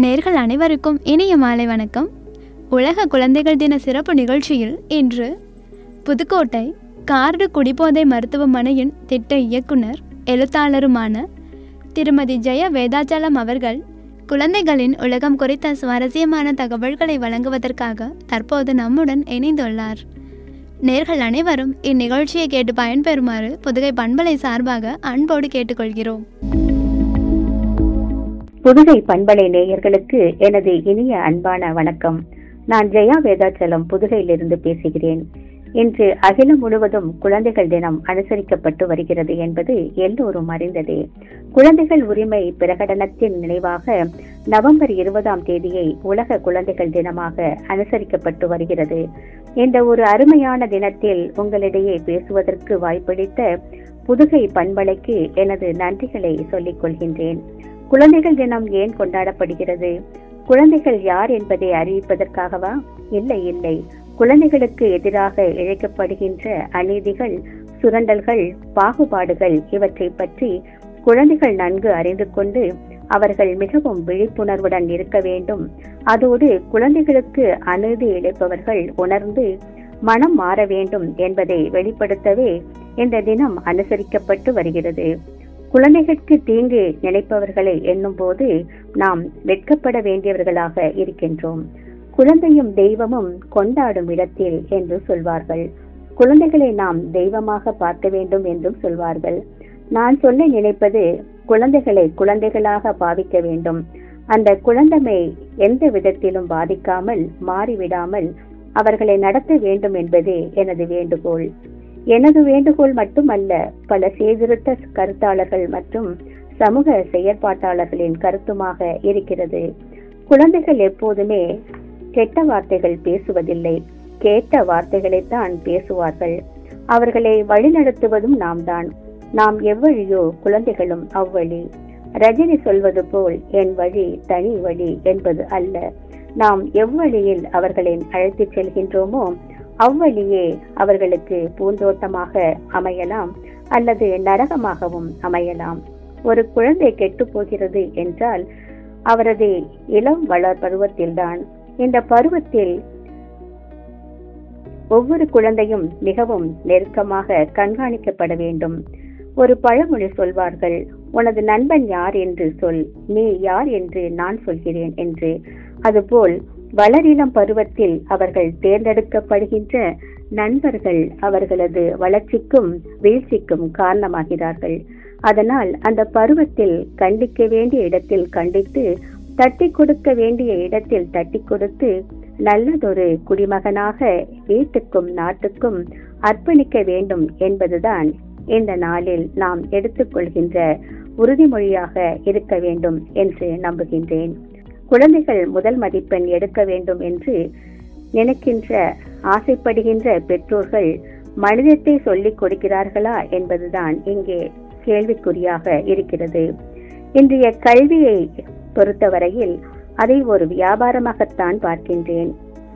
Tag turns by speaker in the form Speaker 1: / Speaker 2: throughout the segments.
Speaker 1: நேர்கள் அனைவருக்கும் இனிய மாலை வணக்கம் உலக குழந்தைகள் தின சிறப்பு நிகழ்ச்சியில் இன்று புதுக்கோட்டை கார்டு குடிபோதை மருத்துவமனையின் திட்ட இயக்குனர் எழுத்தாளருமான திருமதி ஜெய வேதாச்சலம் அவர்கள் குழந்தைகளின் உலகம் குறித்த சுவாரஸ்யமான தகவல்களை வழங்குவதற்காக தற்போது நம்முடன் இணைந்துள்ளார் நேர்கள் அனைவரும் இந்நிகழ்ச்சியை கேட்டு பயன்பெறுமாறு புதுகை பண்பலை சார்பாக அன்போடு கேட்டுக்கொள்கிறோம்
Speaker 2: புதுகை பண்பலை நேயர்களுக்கு எனது இனிய அன்பான வணக்கம் நான் ஜெயா வேதாச்சலம் புதுகையிலிருந்து பேசுகிறேன் இன்று அகிலம் முழுவதும் குழந்தைகள் தினம் அனுசரிக்கப்பட்டு வருகிறது என்பது எல்லோரும் அறிந்ததே குழந்தைகள் உரிமை பிரகடனத்தின் நினைவாக நவம்பர் இருபதாம் தேதியை உலக குழந்தைகள் தினமாக அனுசரிக்கப்பட்டு வருகிறது இந்த ஒரு அருமையான தினத்தில் உங்களிடையே பேசுவதற்கு வாய்ப்பளித்த புதுகை பண்பலைக்கு எனது நன்றிகளை சொல்லிக் கொள்கின்றேன் குழந்தைகள் தினம் ஏன் கொண்டாடப்படுகிறது குழந்தைகள் யார் என்பதை அறிவிப்பதற்காகவா இல்லை இல்லை குழந்தைகளுக்கு எதிராக இழைக்கப்படுகின்ற அநீதிகள் சுரண்டல்கள் பாகுபாடுகள் இவற்றை பற்றி குழந்தைகள் நன்கு அறிந்து கொண்டு அவர்கள் மிகவும் விழிப்புணர்வுடன் இருக்க வேண்டும் அதோடு குழந்தைகளுக்கு அநீதி இழைப்பவர்கள் உணர்ந்து மனம் மாற வேண்டும் என்பதை வெளிப்படுத்தவே இந்த தினம் அனுசரிக்கப்பட்டு வருகிறது குழந்தைகளுக்கு தீங்கு நினைப்பவர்களை எண்ணும் போது நாம் வெட்கப்பட வேண்டியவர்களாக இருக்கின்றோம் குழந்தையும் தெய்வமும் கொண்டாடும் இடத்தில் என்று சொல்வார்கள் குழந்தைகளை நாம் தெய்வமாக பார்க்க வேண்டும் என்றும் சொல்வார்கள் நான் சொல்ல நினைப்பது குழந்தைகளை குழந்தைகளாக பாவிக்க வேண்டும் அந்த குழந்தைமை எந்த விதத்திலும் பாதிக்காமல் மாறிவிடாமல் அவர்களை நடத்த வேண்டும் என்பதே எனது வேண்டுகோள் எனது வேண்டுகோள் மட்டுமல்ல பல சீர்திருத்த கருத்தாளர்கள் மற்றும் சமூக செயற்பாட்டாளர்களின் கருத்துமாக இருக்கிறது குழந்தைகள் எப்போதுமே கெட்ட வார்த்தைகள் பேசுவதில்லை கேட்ட வார்த்தைகளைத்தான் பேசுவார்கள் அவர்களை வழிநடத்துவதும் நாம் தான் நாம் எவ்வழியோ குழந்தைகளும் அவ்வழி ரஜினி சொல்வது போல் என் வழி தனி வழி என்பது அல்ல நாம் எவ்வழியில் அவர்களை அழைத்துச் செல்கின்றோமோ அவ்வழியே அவர்களுக்கு பூந்தோட்டமாக அமையலாம் அல்லது நரகமாகவும் அமையலாம் ஒரு குழந்தை கெட்டு போகிறது என்றால் அவரது இளம் வளர் பருவத்தில்தான் இந்த பருவத்தில் ஒவ்வொரு குழந்தையும் மிகவும் நெருக்கமாக கண்காணிக்கப்பட வேண்டும் ஒரு பழமொழி சொல்வார்கள் உனது நண்பன் யார் என்று சொல் நீ யார் என்று நான் சொல்கிறேன் என்று அதுபோல் வளரிளம் பருவத்தில் அவர்கள் தேர்ந்தெடுக்கப்படுகின்ற நண்பர்கள் அவர்களது வளர்ச்சிக்கும் வீழ்ச்சிக்கும் காரணமாகிறார்கள் அதனால் அந்த பருவத்தில் கண்டிக்க வேண்டிய இடத்தில் கண்டித்து தட்டி கொடுக்க வேண்டிய இடத்தில் தட்டி கொடுத்து நல்லதொரு குடிமகனாக வீட்டுக்கும் நாட்டுக்கும் அர்ப்பணிக்க வேண்டும் என்பதுதான் இந்த நாளில் நாம் எடுத்துக்கொள்கின்ற உறுதிமொழியாக இருக்க வேண்டும் என்று நம்புகின்றேன் குழந்தைகள் முதல் மதிப்பெண் எடுக்க வேண்டும் என்று நினைக்கின்ற ஆசைப்படுகின்ற பெற்றோர்கள் மனிதத்தை சொல்லிக் கொடுக்கிறார்களா என்பதுதான் இங்கே கேள்விக்குறியாக இருக்கிறது இன்றைய கல்வியை பொறுத்தவரையில் அதை ஒரு வியாபாரமாகத்தான் பார்க்கின்றேன்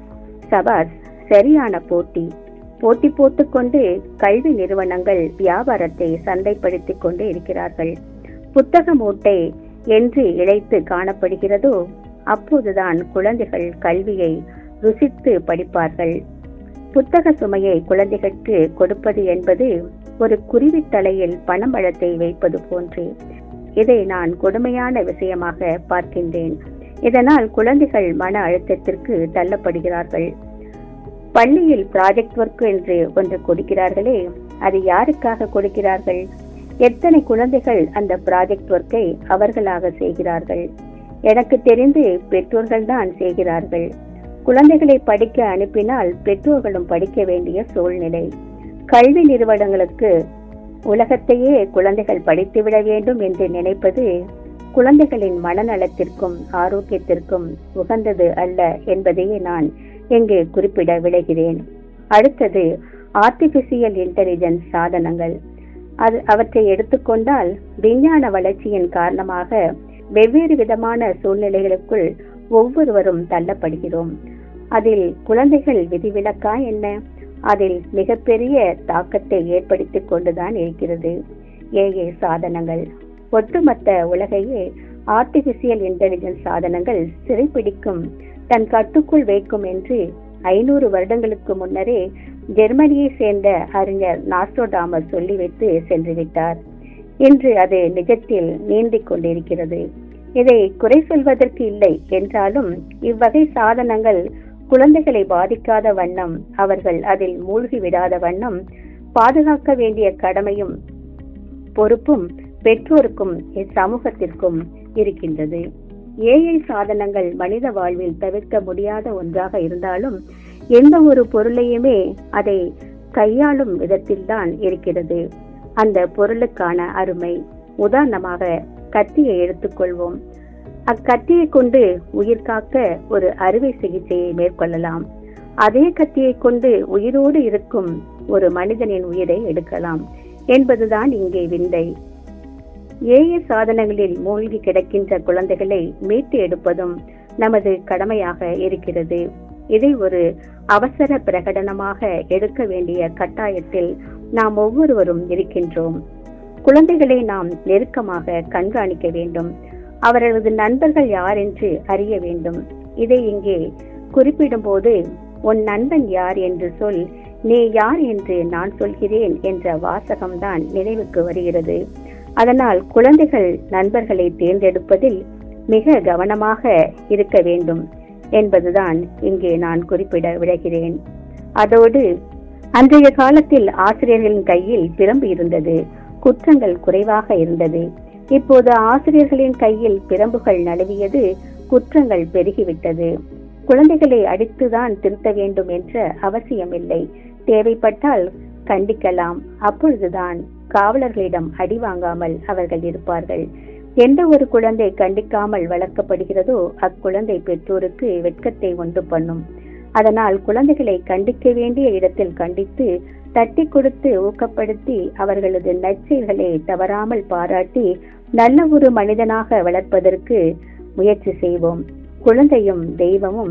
Speaker 2: சபாஸ் சரியான போட்டி போட்டி போட்டுக்கொண்டு கல்வி நிறுவனங்கள் வியாபாரத்தை சந்தைப்படுத்திக் கொண்டு இருக்கிறார்கள் புத்தக மூட்டை என்று இழைத்து காணப்படுகிறதோ அப்போதுதான் குழந்தைகள் கல்வியை ருசித்து படிப்பார்கள் புத்தக சுமையை குழந்தைகளுக்கு கொடுப்பது என்பது ஒரு குருவித்தலையில் பணம்பழத்தை வைப்பது போன்று இதை நான் கொடுமையான விஷயமாக பார்க்கின்றேன் இதனால் குழந்தைகள் மன அழுத்தத்திற்கு தள்ளப்படுகிறார்கள் பள்ளியில் ப்ராஜெக்ட் ஒர்க் என்று ஒன்று கொடுக்கிறார்களே அது யாருக்காக கொடுக்கிறார்கள் எத்தனை குழந்தைகள் அந்த ப்ராஜெக்ட் ஒர்க்கை அவர்களாக செய்கிறார்கள் எனக்கு தெரிந்து பெற்றோர்கள் தான் செய்கிறார்கள் குழந்தைகளை படிக்க அனுப்பினால் பெற்றோர்களும் படிக்க வேண்டிய சூழ்நிலை கல்வி நிறுவனங்களுக்கு உலகத்தையே குழந்தைகள் படித்துவிட வேண்டும் என்று நினைப்பது குழந்தைகளின் மனநலத்திற்கும் ஆரோக்கியத்திற்கும் உகந்தது அல்ல என்பதையே நான் இங்கு குறிப்பிட விளைகிறேன் அடுத்தது ஆர்டிபிஷியல் இன்டெலிஜென்ஸ் சாதனங்கள் அது அவற்றை எடுத்துக்கொண்டால் விஞ்ஞான வளர்ச்சியின் காரணமாக வெவ்வேறு விதமான சூழ்நிலைகளுக்குள் ஒவ்வொருவரும் தள்ளப்படுகிறோம் அதில் குழந்தைகள் விதிவிலக்கா என்ன அதில் மிகப்பெரிய தாக்கத்தை ஏற்படுத்திக் கொண்டுதான் இருக்கிறது ஏஏ சாதனங்கள் ஒட்டுமொத்த உலகையே ஆர்டிபிஷியல் இன்டெலிஜென்ஸ் சாதனங்கள் சிறைப்பிடிக்கும் தன் கட்டுக்குள் வைக்கும் என்று ஐநூறு வருடங்களுக்கு முன்னரே ஜெர்மனியை சேர்ந்த அறிஞர் நாஸ்ட்ரோடாமஸ் சொல்லிவிட்டு சென்று விட்டார் இன்று அது நிஜத்தில் நீந்திக் கொண்டிருக்கிறது இதை குறை சொல்வதற்கு இல்லை என்றாலும் இவ்வகை சாதனங்கள் குழந்தைகளை பாதிக்காத வண்ணம் அவர்கள் அதில் மூழ்கி விடாத வண்ணம் பாதுகாக்க வேண்டிய கடமையும் பொறுப்பும் பெற்றோருக்கும் சமூகத்திற்கும் இருக்கின்றது ஏஐ சாதனங்கள் மனித வாழ்வில் தவிர்க்க முடியாத ஒன்றாக இருந்தாலும் எந்த ஒரு பொருளையுமே அதை கையாளும் விதத்தில்தான் இருக்கிறது அந்த பொருளுக்கான அருமை உதாரணமாக கத்தியை எடுத்துக்கொள்வோம் அக்கத்தியை கொண்டு உயிர் காக்க ஒரு அறுவை சிகிச்சையை மேற்கொள்ளலாம் அதே கத்தியை கொண்டு உயிரோடு இருக்கும் ஒரு மனிதனின் உயிரை எடுக்கலாம் என்பதுதான் இங்கே விந்தை ஏஐ சாதனங்களில் மூழ்கி கிடக்கின்ற குழந்தைகளை மீட்டு எடுப்பதும் நமது கடமையாக இருக்கிறது இதை ஒரு அவசர பிரகடனமாக எடுக்க வேண்டிய கட்டாயத்தில் நாம் ஒவ்வொருவரும் இருக்கின்றோம் குழந்தைகளை நாம் நெருக்கமாக கண்காணிக்க வேண்டும் அவர்களது நண்பர்கள் யார் என்று அறிய வேண்டும் இதை இங்கே குறிப்பிடும்போது உன் நண்பன் யார் என்று சொல் நீ யார் என்று நான் சொல்கிறேன் என்ற வாசகம்தான் நினைவுக்கு வருகிறது அதனால் குழந்தைகள் நண்பர்களை தேர்ந்தெடுப்பதில் மிக கவனமாக இருக்க வேண்டும் என்பதுதான் இங்கே நான் குறிப்பிட விடுகிறேன் அதோடு அன்றைய காலத்தில் ஆசிரியர்களின் கையில் பிரம்பு இருந்தது குற்றங்கள் குறைவாக இருந்தது இப்போது ஆசிரியர்களின் கையில் பிரம்புகள் நழுவியது குற்றங்கள் பெருகிவிட்டது குழந்தைகளை அடித்துதான் திருத்த வேண்டும் என்ற அவசியமில்லை தேவைப்பட்டால் கண்டிக்கலாம் அப்பொழுதுதான் காவலர்களிடம் அடி வாங்காமல் அவர்கள் இருப்பார்கள் எந்த ஒரு குழந்தை கண்டிக்காமல் வளர்க்கப்படுகிறதோ அக்குழந்தை பெற்றோருக்கு வெட்கத்தை உண்டு பண்ணும் அதனால் குழந்தைகளை கண்டிக்க வேண்டிய இடத்தில் கண்டித்து தட்டி கொடுத்து ஊக்கப்படுத்தி அவர்களது நற்செயல்களை தவறாமல் பாராட்டி நல்ல ஒரு மனிதனாக வளர்ப்பதற்கு முயற்சி செய்வோம் குழந்தையும் தெய்வமும்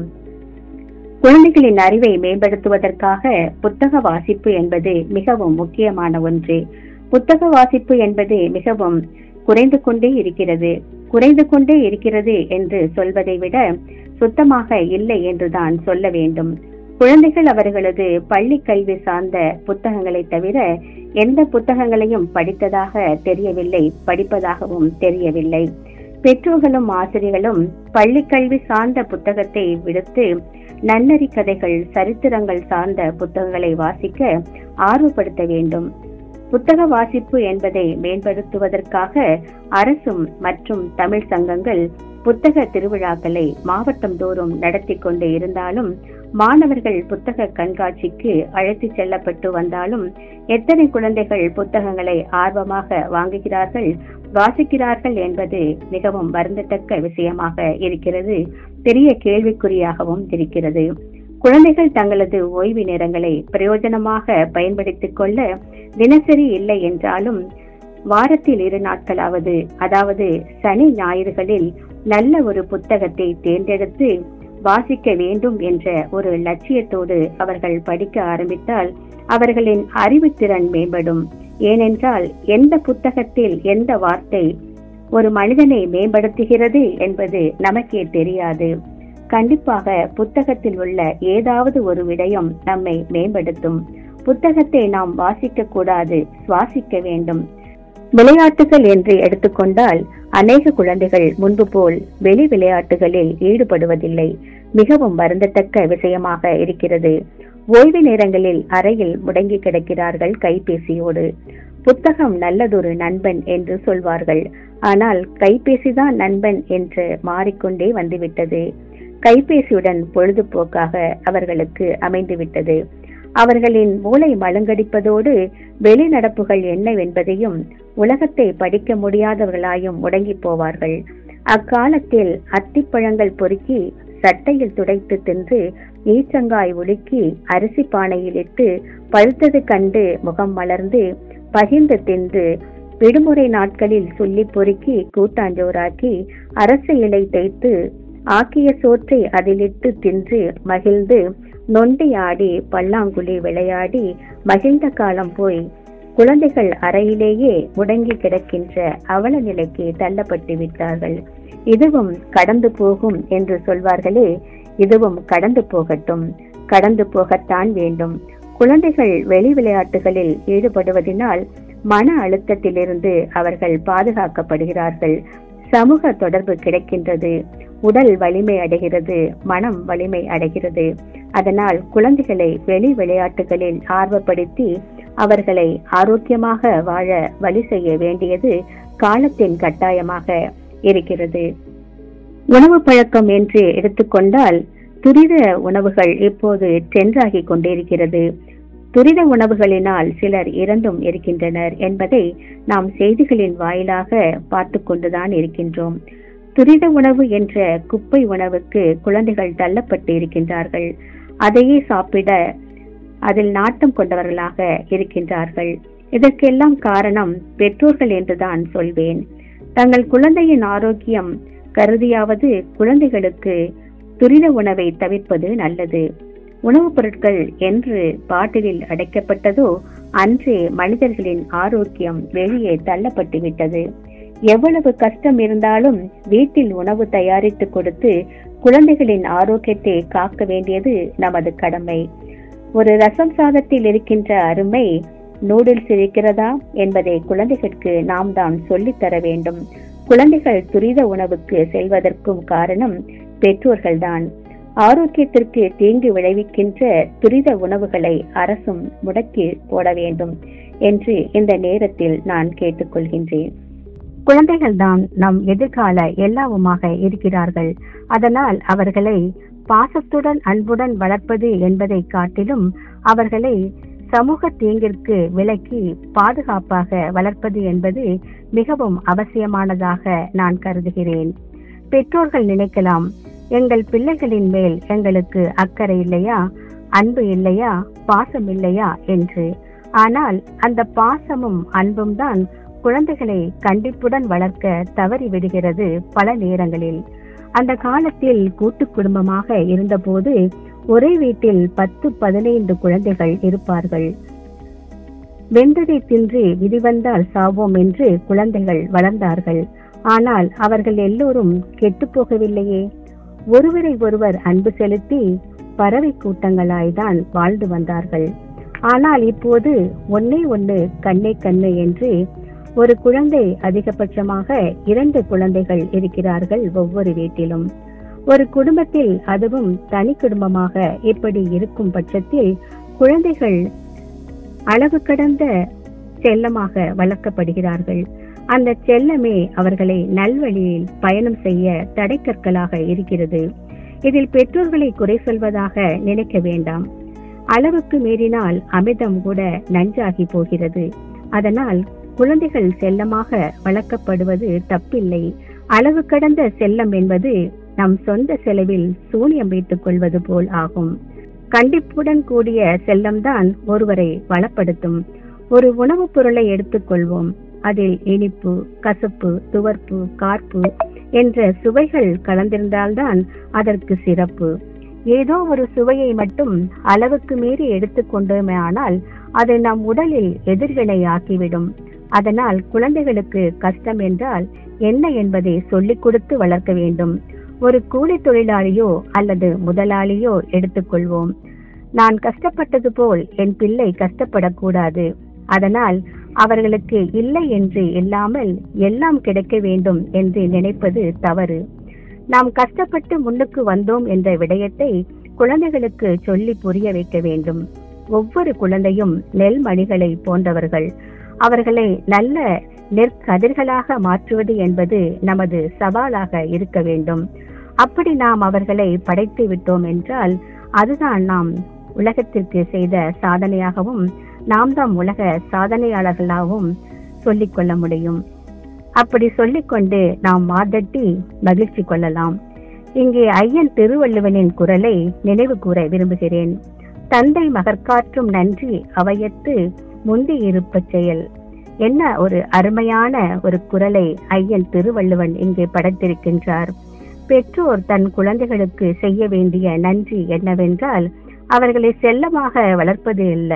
Speaker 2: குழந்தைகளின் அறிவை மேம்படுத்துவதற்காக புத்தக வாசிப்பு என்பது மிகவும் முக்கியமான ஒன்று புத்தக வாசிப்பு என்பது மிகவும் குறைந்து கொண்டே இருக்கிறது குறைந்து கொண்டே இருக்கிறது என்று சொல்வதை விட சுத்தமாக இல்லை என்றுதான் சொல்ல வேண்டும் குழந்தைகள் அவர்களது பள்ளி கல்வி சார்ந்த புத்தகங்களை தவிர எந்த புத்தகங்களையும் படித்ததாக தெரியவில்லை படிப்பதாகவும் தெரியவில்லை பெற்றோர்களும் ஆசிரியர்களும் பள்ளி கல்வி சார்ந்த புத்தகத்தை விடுத்து நன்னறி கதைகள் சரித்திரங்கள் சார்ந்த புத்தகங்களை வாசிக்க ஆர்வப்படுத்த வேண்டும் புத்தக வாசிப்பு என்பதை மேம்படுத்துவதற்காக அரசும் மற்றும் தமிழ் சங்கங்கள் புத்தக திருவிழாக்களை மாவட்டம் தோறும் நடத்தி கொண்டு இருந்தாலும் மாணவர்கள் புத்தக கண்காட்சிக்கு அழைத்து செல்லப்பட்டு வந்தாலும் எத்தனை குழந்தைகள் புத்தகங்களை ஆர்வமாக வாங்குகிறார்கள் வாசிக்கிறார்கள் என்பது மிகவும் வருந்தத்தக்க விஷயமாக இருக்கிறது பெரிய கேள்விக்குறியாகவும் இருக்கிறது குழந்தைகள் தங்களது ஓய்வு நேரங்களை பிரயோஜனமாக பயன்படுத்திக் கொள்ள தினசரி இல்லை என்றாலும் வாரத்தில் இரு நாட்களாவது அதாவது சனி ஞாயிறுகளில் நல்ல ஒரு புத்தகத்தை தேர்ந்தெடுத்து வாசிக்க வேண்டும் என்ற ஒரு லட்சியத்தோடு அவர்கள் படிக்க ஆரம்பித்தால் அவர்களின் அறிவுத்திறன் மேம்படும் ஏனென்றால் எந்த புத்தகத்தில் எந்த வார்த்தை ஒரு மனிதனை மேம்படுத்துகிறது என்பது நமக்கே தெரியாது கண்டிப்பாக புத்தகத்தில் உள்ள ஏதாவது ஒரு விடயம் நம்மை மேம்படுத்தும் புத்தகத்தை நாம் வாசிக்க கூடாது சுவாசிக்க வேண்டும் விளையாட்டுகள் என்று எடுத்துக்கொண்டால் அநேக குழந்தைகள் முன்பு போல் வெளி விளையாட்டுகளில் ஈடுபடுவதில்லை மிகவும் வருந்தத்தக்க விஷயமாக இருக்கிறது ஓய்வு நேரங்களில் அறையில் முடங்கி கிடக்கிறார்கள் கைபேசியோடு புத்தகம் நல்லதொரு நண்பன் என்று சொல்வார்கள் ஆனால் கைபேசிதான் நண்பன் என்று மாறிக்கொண்டே வந்துவிட்டது கைபேசியுடன் பொழுதுபோக்காக அவர்களுக்கு அமைந்துவிட்டது அவர்களின் மூளை மழுங்கடிப்பதோடு வெளிநடப்புகள் என்னவென்பதையும் உலகத்தை படிக்க முடியாதவர்களாயும் முடங்கி போவார்கள் அக்காலத்தில் அத்திப்பழங்கள் பொறுக்கி சட்டையில் துடைத்து தின்று ஈச்சங்காய் உலுக்கி அரிசி பானையில் இட்டு பழுத்தது கண்டு முகம் மலர்ந்து பகிர்ந்து தின்று விடுமுறை நாட்களில் சொல்லி பொறுக்கி கூட்டாஞ்சோறாக்கி அரசு இலை தைத்து ஆக்கிய சோற்றை அதிலிட்டு தின்று மகிழ்ந்து நொண்டி ஆடி பல்லாங்குழி விளையாடி மகிழ்ந்த காலம் போய் குழந்தைகள் அறையிலேயே முடங்கி கிடக்கின்ற அவல நிலைக்கு தள்ளப்பட்டு விட்டார்கள் இதுவும் கடந்து போகும் என்று சொல்வார்களே இதுவும் கடந்து போகட்டும் கடந்து போகத்தான் வேண்டும் குழந்தைகள் வெளி விளையாட்டுகளில் ஈடுபடுவதனால் மன அழுத்தத்திலிருந்து அவர்கள் பாதுகாக்கப்படுகிறார்கள் சமூக தொடர்பு கிடைக்கின்றது உடல் வலிமை அடைகிறது மனம் வலிமை அடைகிறது அதனால் குழந்தைகளை வெளி விளையாட்டுகளில் ஆர்வப்படுத்தி அவர்களை ஆரோக்கியமாக வாழ வழி செய்ய வேண்டியது காலத்தின் கட்டாயமாக இருக்கிறது உணவு பழக்கம் என்று எடுத்துக்கொண்டால் துரித உணவுகள் இப்போது ட்ரெண்டாகி கொண்டிருக்கிறது துரித உணவுகளினால் சிலர் இறந்தும் இருக்கின்றனர் என்பதை நாம் செய்திகளின் வாயிலாக பார்த்து கொண்டுதான் இருக்கின்றோம் துரித உணவு என்ற குப்பை உணவுக்கு குழந்தைகள் தள்ளப்பட்டு இருக்கின்றார்கள் அதையே சாப்பிட அதில் நாட்டம் கொண்டவர்களாக இருக்கின்றார்கள் இதற்கெல்லாம் காரணம் பெற்றோர்கள் என்றுதான் சொல்வேன் தங்கள் குழந்தையின் ஆரோக்கியம் கருதியாவது குழந்தைகளுக்கு துரித உணவை தவிர்ப்பது நல்லது உணவுப் பொருட்கள் என்று பாட்டிலில் அடைக்கப்பட்டதோ அன்றே மனிதர்களின் ஆரோக்கியம் வெளியே தள்ளப்பட்டு விட்டது எவ்வளவு கஷ்டம் இருந்தாலும் வீட்டில் உணவு தயாரித்து கொடுத்து குழந்தைகளின் ஆரோக்கியத்தை காக்க வேண்டியது நமது கடமை ஒரு ரசம் சாதத்தில் இருக்கின்ற அருமை நூடுல்ஸ் இருக்கிறதா என்பதை குழந்தைகளுக்கு நாம் தான் சொல்லித்தர வேண்டும் குழந்தைகள் துரித உணவுக்கு செல்வதற்கும் காரணம் பெற்றோர்கள்தான் ஆரோக்கியத்திற்கு தீங்கு விளைவிக்கின்ற துரித உணவுகளை அரசும் முடக்கி போட வேண்டும் என்று இந்த நேரத்தில் நான் கேட்டுக்கொள்கின்றேன் குழந்தைகள் தான் நம் எதிர்கால எல்லாவுமாக இருக்கிறார்கள் அதனால் அவர்களை பாசத்துடன் அன்புடன் வளர்ப்பது என்பதை காட்டிலும் அவர்களை சமூக தீங்கிற்கு விலக்கி பாதுகாப்பாக வளர்ப்பது என்பது மிகவும் அவசியமானதாக நான் கருதுகிறேன் பெற்றோர்கள் நினைக்கலாம் எங்கள் பிள்ளைகளின் மேல் எங்களுக்கு அக்கறை இல்லையா அன்பு இல்லையா பாசம் இல்லையா என்று ஆனால் அந்த பாசமும் அன்பும் தான் குழந்தைகளை கண்டிப்புடன் வளர்க்க தவறி விடுகிறது பல நேரங்களில் அந்த காலத்தில் கூட்டு குடும்பமாக இருந்தபோது ஒரே வீட்டில் பத்து பதினைந்து குழந்தைகள் இருப்பார்கள் வெந்ததை தின்று விதி வந்தால் சாவோம் என்று குழந்தைகள் வளர்ந்தார்கள் ஆனால் அவர்கள் எல்லோரும் கெட்டுப் போகவில்லையே ஒருவரை ஒருவர் அன்பு செலுத்தி பறவை கூட்டங்களாய்தான் வாழ்ந்து வந்தார்கள் ஆனால் இப்போது ஒன்னே ஒன்று கண்ணே கண்ணு என்று ஒரு குழந்தை அதிகபட்சமாக இரண்டு குழந்தைகள் இருக்கிறார்கள் ஒவ்வொரு வீட்டிலும் ஒரு குடும்பத்தில் அதுவும் தனி குடும்பமாக இப்படி இருக்கும் பட்சத்தில் குழந்தைகள் அளவு கடந்த செல்லமாக வளர்க்கப்படுகிறார்கள் அந்த செல்லமே அவர்களை நல்வழியில் பயணம் செய்ய தடைக்கற்களாக இருக்கிறது இதில் பெற்றோர்களை குறை சொல்வதாக நினைக்க வேண்டாம் அளவுக்கு மீறினால் அமிர்தம் கூட நஞ்சாகி போகிறது அதனால் குழந்தைகள் செல்லமாக வளர்க்கப்படுவது தப்பில்லை அளவு கடந்த செல்லம் என்பது நம் சொந்த செலவில் சூனியம் வைத்துக் கொள்வது போல் ஆகும் கண்டிப்புடன் கூடிய செல்லம்தான் ஒருவரை வளப்படுத்தும் ஒரு உணவுப் பொருளை எடுத்துக்கொள்வோம் அதில் இனிப்பு கசப்பு துவர்ப்பு கார்ப்பு என்ற சுவைகள் கலந்திருந்தால்தான் அதற்கு சிறப்பு ஏதோ ஒரு சுவையை மட்டும் அளவுக்கு மீறி எடுத்துக்கொண்டோமே ஆனால் அது நம் உடலில் எதிர்வினை ஆக்கிவிடும் அதனால் குழந்தைகளுக்கு கஷ்டம் என்றால் என்ன என்பதை சொல்லிக் கொடுத்து வளர்க்க வேண்டும் ஒரு கூலி தொழிலாளியோ அல்லது முதலாளியோ எடுத்துக்கொள்வோம் நான் கஷ்டப்பட்டது போல் என் பிள்ளை கஷ்டப்படக்கூடாது அதனால் அவர்களுக்கு இல்லை என்று இல்லாமல் எல்லாம் கிடைக்க வேண்டும் என்று நினைப்பது தவறு நாம் கஷ்டப்பட்டு முன்னுக்கு வந்தோம் என்ற விடயத்தை குழந்தைகளுக்கு சொல்லி புரிய வைக்க வேண்டும் ஒவ்வொரு குழந்தையும் நெல்மணிகளை போன்றவர்கள் அவர்களை நல்ல நெற்கதிர்களாக மாற்றுவது என்பது நமது சவாலாக இருக்க வேண்டும் அப்படி நாம் அவர்களை படைத்து விட்டோம் என்றால் அதுதான் நாம் உலகத்திற்கு செய்த சாதனையாகவும் நாம் தாம் உலக சாதனையாளர்களாகவும் சொல்லிக் கொள்ள முடியும் அப்படி சொல்லிக்கொண்டு நாம் மாதட்டி மகிழ்ச்சி கொள்ளலாம் இங்கே ஐயன் திருவள்ளுவனின் குரலை நினைவு கூற விரும்புகிறேன் தந்தை மகற்காற்றும் நன்றி அவையத்து முந்தி இருப்ப செயல் என்ன ஒரு அருமையான ஒரு குரலை ஐயன் திருவள்ளுவன் இங்கே படைத்திருக்கின்றார் பெற்றோர் தன் குழந்தைகளுக்கு செய்ய வேண்டிய நன்றி என்னவென்றால் அவர்களை செல்லமாக வளர்ப்பது அல்ல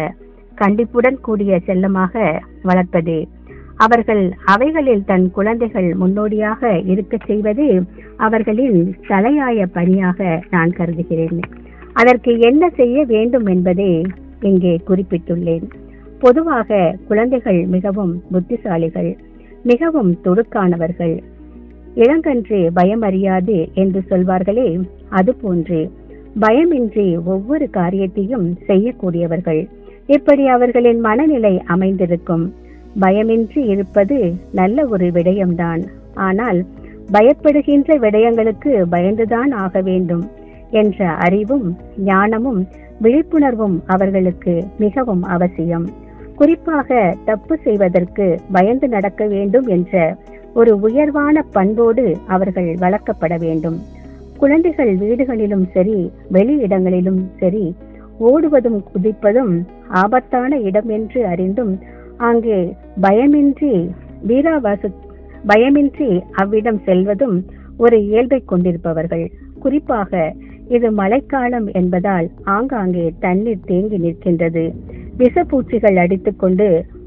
Speaker 2: கண்டிப்புடன் கூடிய செல்லமாக வளர்ப்பது அவர்கள் அவைகளில் தன் குழந்தைகள் முன்னோடியாக இருக்கச் செய்வது அவர்களின் தலையாய பணியாக நான் கருதுகிறேன் அதற்கு என்ன செய்ய வேண்டும் என்பதை இங்கே குறிப்பிட்டுள்ளேன் பொதுவாக குழந்தைகள் மிகவும் புத்திசாலிகள் மிகவும் துடுக்கானவர்கள் இளங்கன்று பயமறியாது என்று சொல்வார்களே அதுபோன்று பயமின்றி ஒவ்வொரு காரியத்தையும் செய்யக்கூடியவர்கள் இப்படி அவர்களின் மனநிலை அமைந்திருக்கும் பயமின்றி இருப்பது நல்ல ஒரு விடயம்தான் ஆனால் பயப்படுகின்ற விடயங்களுக்கு பயந்துதான் ஆக வேண்டும் என்ற அறிவும் ஞானமும் விழிப்புணர்வும் அவர்களுக்கு மிகவும் அவசியம் குறிப்பாக தப்பு செய்வதற்கு பயந்து நடக்க வேண்டும் என்ற ஒரு உயர்வான பண்போடு அவர்கள் வளர்க்கப்பட வேண்டும் குழந்தைகள் வீடுகளிலும் சரி வெளி இடங்களிலும் சரி ஓடுவதும் குதிப்பதும் ஆபத்தான இடம் என்று அறிந்தும் அங்கே பயமின்றி வீராவாச பயமின்றி அவ்விடம் செல்வதும் ஒரு இயல்பை கொண்டிருப்பவர்கள் குறிப்பாக இது மழைக்காலம் என்பதால் ஆங்காங்கே தண்ணீர் தேங்கி நிற்கின்றது விஷப்பூச்சிகள் அடித்துக்கொண்டு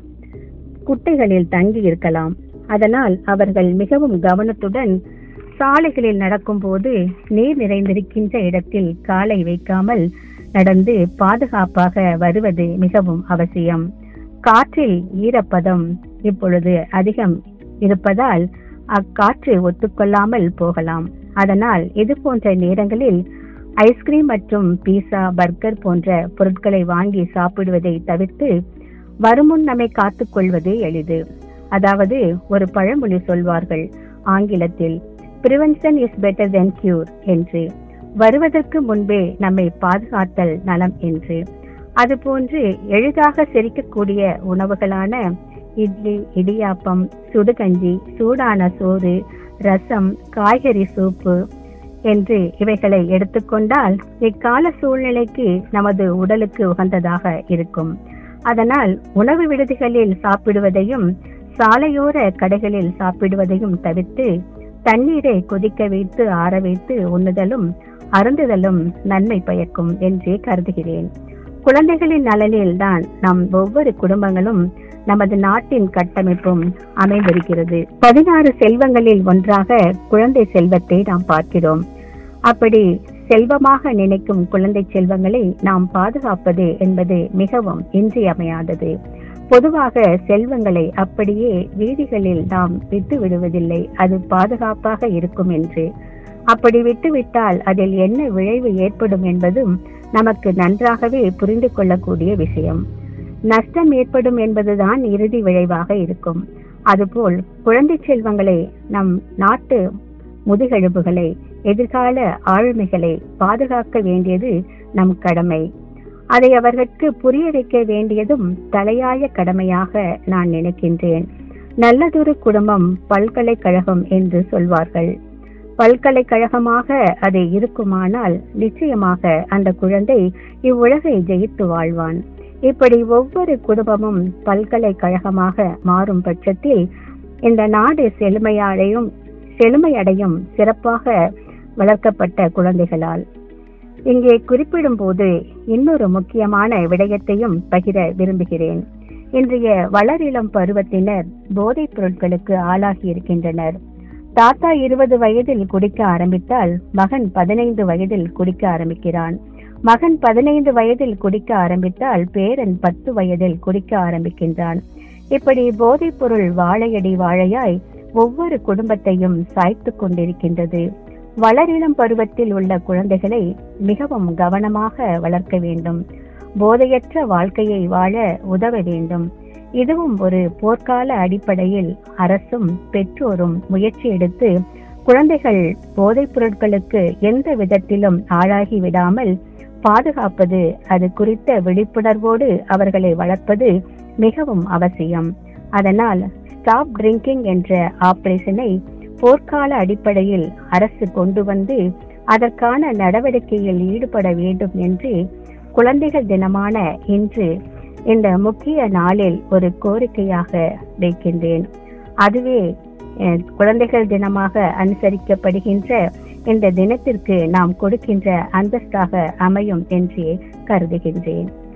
Speaker 2: குட்டைகளில் தங்கி இருக்கலாம் அதனால் அவர்கள் மிகவும் கவனத்துடன் சாலைகளில் நடக்கும்போது நீர் நிறைந்திருக்கின்ற இடத்தில் காலை வைக்காமல் நடந்து பாதுகாப்பாக வருவது மிகவும் அவசியம் காற்றில் ஈரப்பதம் இப்பொழுது அதிகம் இருப்பதால் அக்காற்று ஒத்துக்கொள்ளாமல் போகலாம் அதனால் இது போன்ற நேரங்களில் ஐஸ்கிரீம் மற்றும் பீஸா பர்கர் போன்ற பொருட்களை வாங்கி சாப்பிடுவதை தவிர்த்து வருமுன் நம்மை காத்துக்கொள்வது எளிது அதாவது ஒரு பழமொழி சொல்வார்கள் ஆங்கிலத்தில் prevention is better than cure என்று வருவதற்கு முன்பே நம்மை பாதுகாத்தல் நலம் என்று அதுபோன்று எளிதாக செரிக்கக்கூடிய உணவுகளான இட்லி இடியாப்பம் சுடுகஞ்சி சூடான சோறு ரசம் காய்கறி சூப்பு என்று இவைகளை எடுத்துக்கொண்டால் இக்கால சூழ்நிலைக்கு நமது உடலுக்கு உகந்ததாக இருக்கும் அதனால் உணவு விடுதிகளில் சாப்பிடுவதையும் சாலையோர கடைகளில் சாப்பிடுவதையும் தவிர்த்து தண்ணீரை கொதிக்க வைத்து ஆற வைத்து உண்ணுதலும் அருந்துதலும் நன்மை பயக்கும் என்றே கருதுகிறேன் குழந்தைகளின் நலனில் தான் நம் ஒவ்வொரு குடும்பங்களும் நமது நாட்டின் கட்டமைப்பும் அமைந்திருக்கிறது பதினாறு செல்வங்களில் ஒன்றாக குழந்தை செல்வத்தை நாம் பார்க்கிறோம் அப்படி செல்வமாக நினைக்கும் குழந்தை செல்வங்களை நாம் பாதுகாப்பது என்பது மிகவும் இன்றியமையாதது பொதுவாக செல்வங்களை அப்படியே வீதிகளில் நாம் விட்டு விடுவதில்லை அது பாதுகாப்பாக இருக்கும் என்று அப்படி விட்டுவிட்டால் அதில் என்ன விளைவு ஏற்படும் என்பதும் நமக்கு நன்றாகவே புரிந்து கொள்ளக்கூடிய விஷயம் நஷ்டம் ஏற்படும் என்பதுதான் இறுதி விளைவாக இருக்கும் அதுபோல் குழந்தை செல்வங்களை நம் நாட்டு முதுகெலும்புகளை எதிர்கால ஆளுமைகளை பாதுகாக்க வேண்டியது நம் கடமை அதை அவர்களுக்கு புரிய வைக்க வேண்டியதும் தலையாய கடமையாக நான் நினைக்கின்றேன் நல்லதொரு குடும்பம் பல்கலைக்கழகம் என்று சொல்வார்கள் பல்கலைக்கழகமாக அது இருக்குமானால் நிச்சயமாக அந்த குழந்தை இவ்வுலகை ஜெயித்து வாழ்வான் இப்படி ஒவ்வொரு குடும்பமும் பல்கலைக்கழகமாக மாறும் பட்சத்தில் இந்த நாடு செழுமையடையும் செழுமையடையும் சிறப்பாக வளர்க்கப்பட்ட குழந்தைகளால் இங்கே குறிப்பிடும் போது இன்னொரு முக்கியமான விடயத்தையும் பகிர விரும்புகிறேன் இன்றைய வளரிளம் பருவத்தினர் போதைப் பொருட்களுக்கு ஆளாகி இருக்கின்றனர் தாத்தா இருபது வயதில் குடிக்க ஆரம்பித்தால் மகன் பதினைந்து வயதில் குடிக்க ஆரம்பிக்கிறான் மகன் பதினைந்து வயதில் குடிக்க ஆரம்பித்தால் பேரன் பத்து வயதில் குடிக்க ஆரம்பிக்கின்றான் இப்படி போதைப் பொருள் வாழையடி வாழையாய் ஒவ்வொரு குடும்பத்தையும் சாய்த்து கொண்டிருக்கின்றது வளரிளம் பருவத்தில் உள்ள குழந்தைகளை மிகவும் கவனமாக வளர்க்க வேண்டும் போதையற்ற வாழ்க்கையை வாழ உதவ வேண்டும் இதுவும் ஒரு போர்க்கால அடிப்படையில் அரசும் பெற்றோரும் முயற்சி எடுத்து குழந்தைகள் போதைப் பொருட்களுக்கு எந்த விதத்திலும் ஆளாகி விடாமல் பாதுகாப்பது அது குறித்த விழிப்புணர்வோடு அவர்களை வளர்ப்பது மிகவும் அவசியம் அதனால் ஸ்டாப் ட்ரிங்கிங் என்ற ஆபரேஷனை போர்க்கால அடிப்படையில் அரசு கொண்டு வந்து அதற்கான நடவடிக்கையில் ஈடுபட வேண்டும் என்று குழந்தைகள் தினமான இன்று இந்த முக்கிய நாளில் ஒரு கோரிக்கையாக வைக்கின்றேன் அதுவே அஹ், குழந்தைகள் தினமாக அனுசரிக்கப்படுகின்ற இந்த தினத்திற்கு நாம் கொடுக்கின்ற அந்தஸ்தாக அமையும் என்றே கருதுகின்றேன்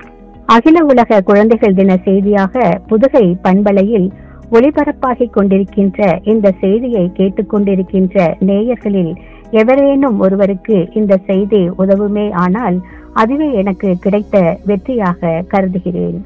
Speaker 2: அகில உலக குழந்தைகள் தின செய்தியாக புதுகை பண்பலையில் ஒளிபரப்பாகிக் கொண்டிருக்கின்ற இந்த செய்தியை கேட்டுக்கொண்டிருக்கின்ற நேயர்களில் எவரேனும் ஒருவருக்கு இந்த செய்தி உதவுமே ஆனால் அதுவே எனக்கு கிடைத்த வெற்றியாக கருதுகிறேன்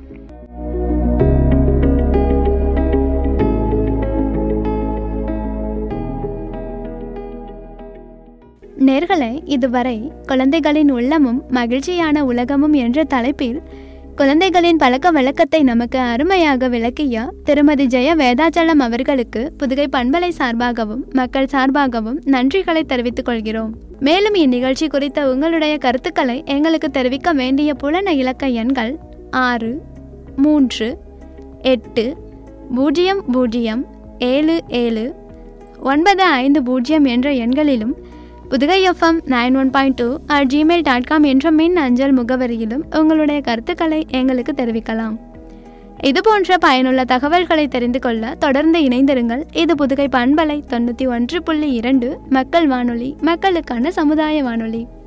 Speaker 1: நேர்களே இதுவரை குழந்தைகளின் உள்ளமும் மகிழ்ச்சியான உலகமும் என்ற தலைப்பில் குழந்தைகளின் பழக்க வழக்கத்தை நமக்கு அருமையாக விளக்கிய திருமதி ஜெய வேதாச்சலம் அவர்களுக்கு புதுகை பண்பலை சார்பாகவும் மக்கள் சார்பாகவும் நன்றிகளை தெரிவித்துக் கொள்கிறோம் மேலும் இந்நிகழ்ச்சி குறித்த உங்களுடைய கருத்துக்களை எங்களுக்கு தெரிவிக்க வேண்டிய புலன இலக்க எண்கள் ஆறு மூன்று எட்டு பூஜ்ஜியம் பூஜ்ஜியம் ஏழு ஏழு ஒன்பது ஐந்து பூஜ்ஜியம் என்ற எண்களிலும் Pudugai FM nine one point two at Gmail dot com என்ற மின் அஞ்சல் முகவரியிலும் உங்களுடைய கருத்துக்களை எங்களுக்கு தெரிவிக்கலாம் இது போன்ற பயனுள்ள தகவல்களை தெரிந்து கொள்ள தொடர்ந்து இணைந்திருங்கள் இது புதுகை பண்பலை தொண்ணூற்றி ஒன்று புள்ளி இரண்டு மக்கள் வானொலி மக்களுக்கான சமுதாய வானொலி